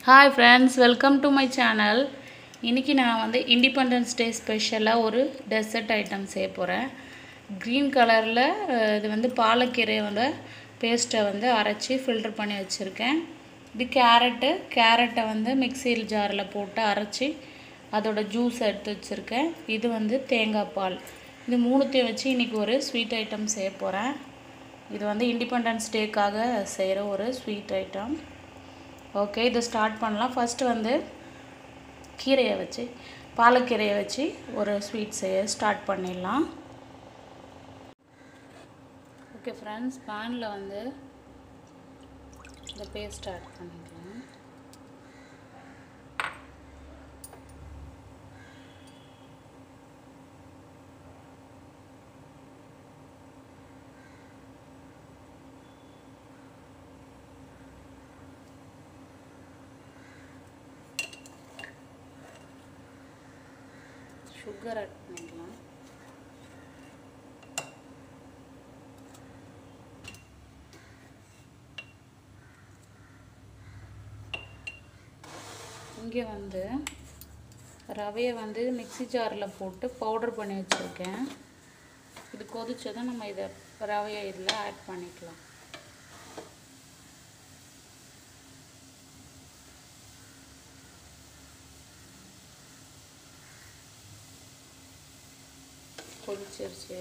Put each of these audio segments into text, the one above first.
hi friends welcome to my channel இன்றைக்கி நான் வந்து இண்டிபெண்டன்ஸ் டே ஸ்பெஷலாக ஒரு டெசர்ட் ஐட்டம் செய்ய போகிறேன் க்ரீன் கலரில் இது வந்து பாலக்கீரையோட பேஸ்ட்டை வந்து அரைச்சி ஃபில்டர் பண்ணி வச்சுருக்கேன் இது கேரட்டு கேரட்டை வந்து மிக்சியில் ஜாரில் போட்டு அரைச்சி அதோட ஜூஸ் எடுத்து வச்சுருக்கேன் இது வந்து தேங்காய் பால் இது மூணுத்தையும் வச்சு இன்றைக்கி ஒரு ஸ்வீட் ஐட்டம் செய்ய போகிறேன் இது வந்து இண்டிபெண்டன்ஸ் டேக்காக செய்கிற ஒரு ஸ்வீட் ஐட்டம் ஓகே இதை ஸ்டார்ட் பண்ணலாம் ஃபஸ்ட்டு வந்து கீரையை வச்சு பாலக்கீரையை வச்சு ஒரு ஸ்வீட் செய்ய ஸ்டார்ட் பண்ணிடலாம் ஓகே ஃப்ரெண்ட்ஸ் பேனில் வந்து இந்த பேஸ்ட் ஆட் பண்ணிக்கலாம் சுகர் ஆட் பண்ணிக்கலாம் இங்கே வந்து ரவையை வந்து மிக்ஸி ஜாரில் போட்டு பவுடர் பண்ணி வச்சுருக்கேன் இது கொதிச்சதும் நம்ம இதை ரவையை இதில் ஆட் பண்ணிக்கலாம் கொதிச்சிருச்சு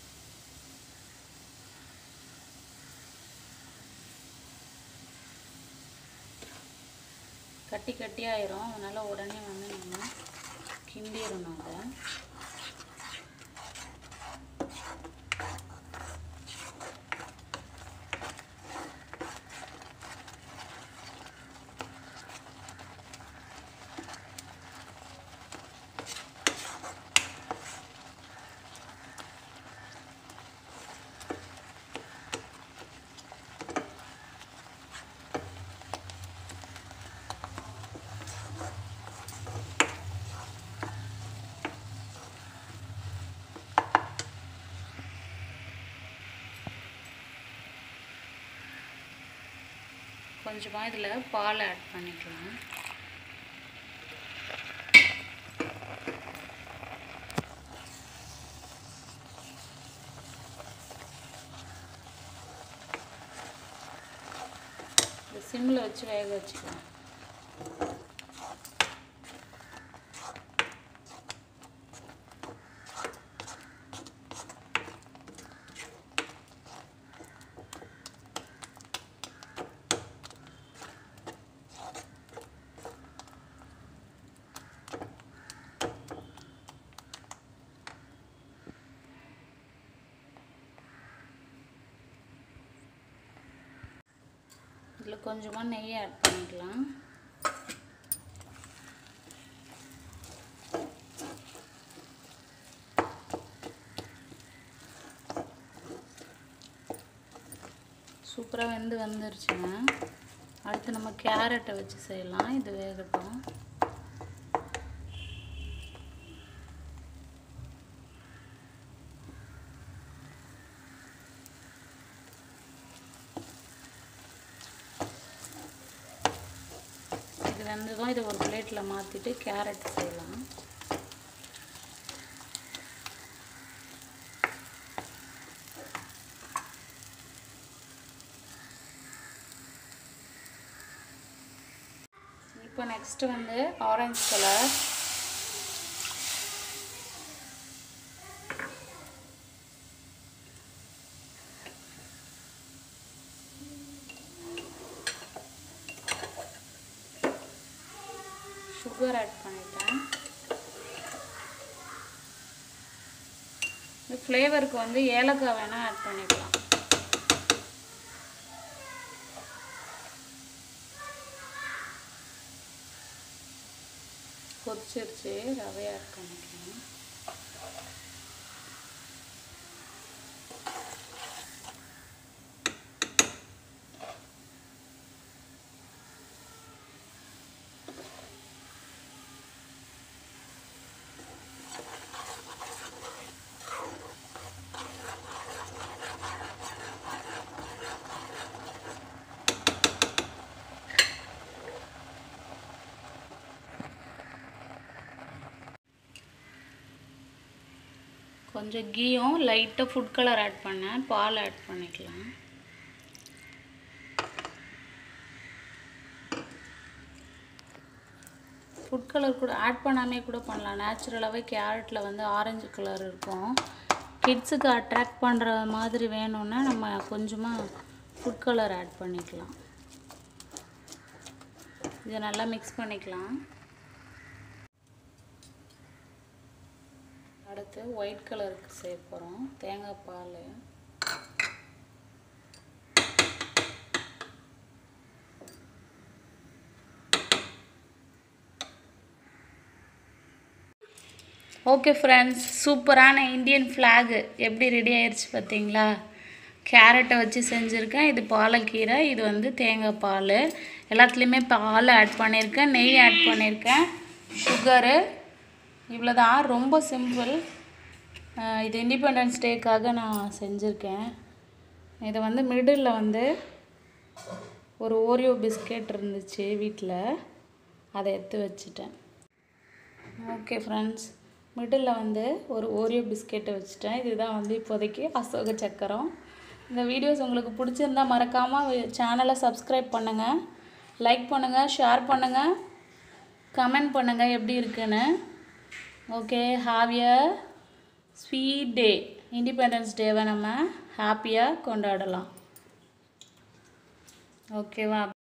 கட்டி கட்டி ஆயிரும் அதனால் உடனே வந்து நம்ம கிண்டிடணும் அதை கொஞ்சமாக இதில் பால் ஆட் பண்ணிக்கலாம் இது சிம்மில் வச்சு வேக வச்சுக்கலாம் இதில் கொஞ்சமாக நெய் ஆட் பண்ணிக்கலாம் சூப்பராக வெந்து வந்துருச்சுங்க அடுத்து நம்ம கேரட்டை வச்சு செய்யலாம் இது வேகட்டும் இது வெந்ததும் இதை ஒரு பிளேட்டில் மாற்றிட்டு கேரட் செய்யலாம் இப்போ நெக்ஸ்ட்டு வந்து ஆரஞ்சு கலர் சுகர் ஆட் பண்ணிட்டேன் இந்த ஃப்ளேவருக்கு வந்து ஏலக்காய் வேணால் ஆட் பண்ணிக்கலாம் கொதிச்சிருச்சு ரவை ஆட் பண்ணிக்கலாம் கொஞ்சம் கீயும் லைட்டாக ஃபுட் கலர் ஆட் பண்ணேன் பால் ஆட் பண்ணிக்கலாம் ஃபுட் கலர் கூட ஆட் பண்ணாமே கூட பண்ணலாம் நேச்சுரலாகவே கேரட்டில் வந்து ஆரஞ்சு கலர் இருக்கும் கிட்ஸுக்கு அட்ராக்ட் பண்ணுற மாதிரி வேணும்னா நம்ம கொஞ்சமாக ஃபுட் கலர் ஆட் பண்ணிக்கலாம் இதை நல்லா மிக்ஸ் பண்ணிக்கலாம் அடுத்து ஒயிட் கலருக்கு செய்ய போகிறோம் தேங்காய் பால் ஓகே ஃப்ரெண்ட்ஸ் சூப்பரான இந்தியன் ஃப்ளாகு எப்படி ரெடி ஆயிடுச்சு பார்த்தீங்களா கேரட்டை வச்சு செஞ்சுருக்கேன் இது பாலக்கீரை இது வந்து தேங்காய் பால் எல்லாத்துலேயுமே பால் ஆட் பண்ணியிருக்கேன் நெய் ஆட் பண்ணியிருக்கேன் சுகரு இவ்வளோதான் ரொம்ப சிம்பிள் இது இண்டிபெண்டன்ஸ் டேக்காக நான் செஞ்சுருக்கேன் இதை வந்து மிடில் வந்து ஒரு ஓரியோ பிஸ்கெட் இருந்துச்சு வீட்டில் அதை எடுத்து வச்சுட்டேன் ஓகே ஃப்ரெண்ட்ஸ் மிடில் வந்து ஒரு ஓரியோ பிஸ்கெட்டை வச்சுட்டேன் இதுதான் வந்து இப்போதைக்கு அசோக சக்கரம் இந்த வீடியோஸ் உங்களுக்கு பிடிச்சிருந்தா மறக்காமல் சேனலை சப்ஸ்கிரைப் பண்ணுங்கள் லைக் பண்ணுங்கள் ஷேர் பண்ணுங்கள் கமெண்ட் பண்ணுங்கள் எப்படி இருக்குன்னு okay have a sweet day independence டேவை நம்ம ஹாப்பியாக கொண்டாடலாம் ஓகேவா